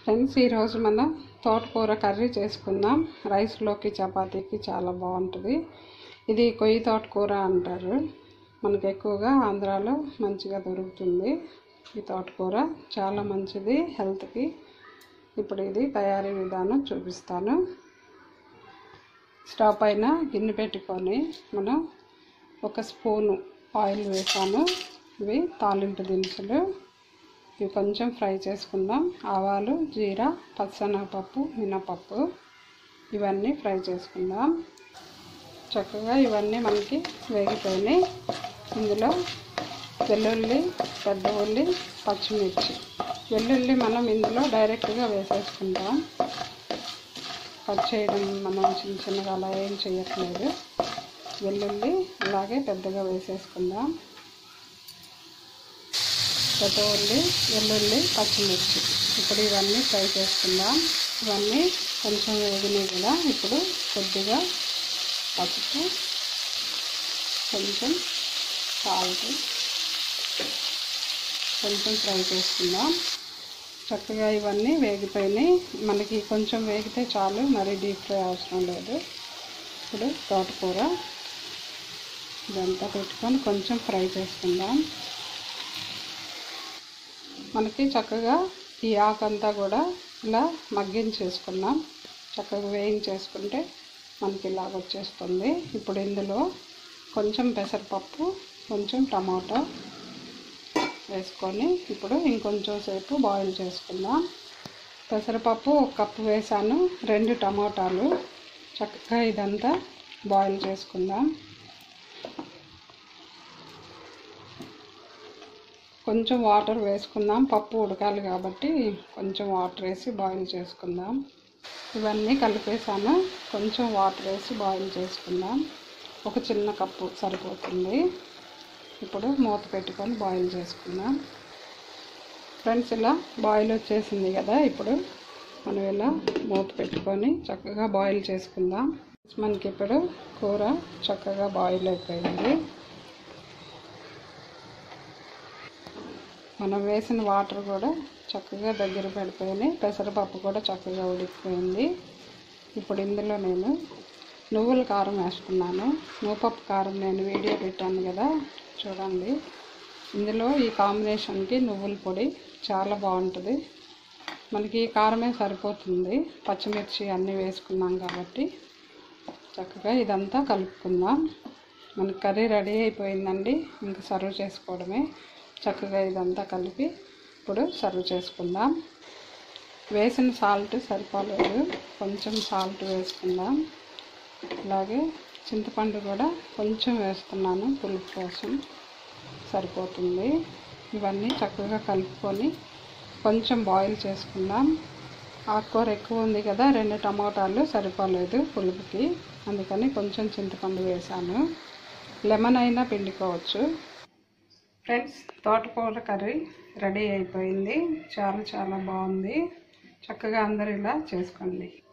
friends ఈరోజు మనం తోటకూర కర్రీ చేసుకుందాం రైస్లోకి చపాతీకి చాలా బాగుంటుంది ఇది కొయ్యి తోటకూర అంటారు మనకు ఎక్కువగా ఆంధ్రాలో మంచిగా దొరుకుతుంది ఈ తోటకూర చాలా మంచిది హెల్త్కి ఇప్పుడు ఇది తయారీ విధానం చూపిస్తాను స్టవ్ పైన గిన్నె పెట్టుకొని మనం ఒక స్పూను ఆయిల్ వేసాను ఇవి తాలింపు దినుసులు ఇవి కొంచెం ఫ్రై చేసుకుందాం ఆవాలు జీరా పచ్చనగపప్పు మినపప్పు ఇవన్నీ ఫ్రై చేసుకుందాం చక్కగా ఇవన్నీ మనకి వేగిపోయినాయి ఇందులో వెల్లుల్లి పెద్ద ఉల్లి పచ్చిమిర్చి వెల్లుల్లి మనం ఇందులో డైరెక్ట్గా వేసేసుకుంటాం కట్ చేయడం మనం చిన్న చిన్నగా అలా ఏం చేయట్లేదు వెల్లుల్లి అలాగే పెద్దగా వేసేసుకుందాం పెద్ద ఉల్లి వెల్లుల్లి పచ్చిమిర్చి ఇప్పుడు ఇవన్నీ ఫ్రై చేసుకుందాం ఇవన్నీ కొంచెం వేగినాయి కూడా ఇప్పుడు కొద్దిగా పసుపు కొంచెం సాల్ట్ కొంచెం ఫ్రై చేసుకుందాం చక్కగా ఇవన్నీ వేగిపోయినాయి మనకి కొంచెం వేగితే చాలు మరి డీప్ ఫ్రై అవసరం లేదు ఇప్పుడు తోటకూర ఇదంతా పెట్టుకొని కొంచెం ఫ్రై చేసుకుందాం మనకి చక్కగా ఈ ఆకంతా కూడా ఇలా మగ్గించేసుకున్నాం చక్కగా వేయించేసుకుంటే మనకి ఇలాగ వచ్చేస్తుంది ఇప్పుడు ఇందులో కొంచెం పెసరపప్పు కొంచెం టమాటో వేసుకొని ఇప్పుడు ఇంకొంచెం సేపు బాయిల్ చేసుకుందాం పెసరపప్పు ఒక కప్పు వేసాను రెండు టమాటాలు చక్కగా ఇదంతా బాయిల్ చేసుకుందాం కొంచెం వాటర్ వేసుకుందాం పప్పు ఉడకాలి కాబట్టి కొంచెం వాటర్ వేసి బాయిల్ చేసుకుందాం ఇవన్నీ కలిపేసాను కొంచెం వాటర్ వేసి బాయిల్ చేసుకుందాం ఒక చిన్న కప్పు సరిపోతుంది ఇప్పుడు మూత పెట్టుకొని బాయిల్ చేసుకుందాం ఫ్రెండ్స్ ఇలా బాయిల్ వచ్చేసింది కదా ఇప్పుడు మనం ఇలా మూత పెట్టుకొని చక్కగా బాయిల్ చేసుకుందాం మనకి ఇప్పుడు కూర చక్కగా బాయిల్ అయిపోయింది మనం వేసిన వాటర్ కూడా చక్కగా దగ్గర పడిపోయినాయి పెసరపప్పు కూడా చక్కగా ఉడికిపోయింది ఇప్పుడు ఇందులో నేను నువ్వుల కారం వేసుకున్నాను నువ్వుపప్పు కారం నేను వీడియో పెట్టాను కదా చూడండి ఇందులో ఈ కాంబినేషన్కి నువ్వుల పొడి చాలా బాగుంటుంది మనకి ఈ కారమే సరిపోతుంది పచ్చిమిర్చి అన్నీ వేసుకున్నాం కాబట్టి చక్కగా ఇదంతా కలుపుకుందాం మనకి కర్రీ రెడీ అయిపోయిందండి ఇంకా సర్వ్ చేసుకోవడమే చక్కగా ఇదంతా కలిపి ఇప్పుడు సర్వ్ చేసుకుందాం వేసిన సాల్ట్ సరిపోలేదు కొంచెం సాల్ట్ వేసుకుందాం అలాగే చింతపండు కూడా కొంచెం వేస్తున్నాను పులుపు కోసం సరిపోతుంది ఇవన్నీ చక్కగా కలుపుకొని కొంచెం బాయిల్ చేసుకుందాం ఆకుకూర ఎక్కువ ఉంది కదా రెండు టమాటాలు సరిపోలేదు పులుపుకి అందుకని కొంచెం చింతపండు వేసాను లెమన్ అయినా పిండుకోవచ్చు ఫ్రెండ్స్ తోటకూర కర్రీ రెడీ అయిపోయింది చాలా చాలా బాగుంది చక్కగా అందరు ఇలా చేసుకోండి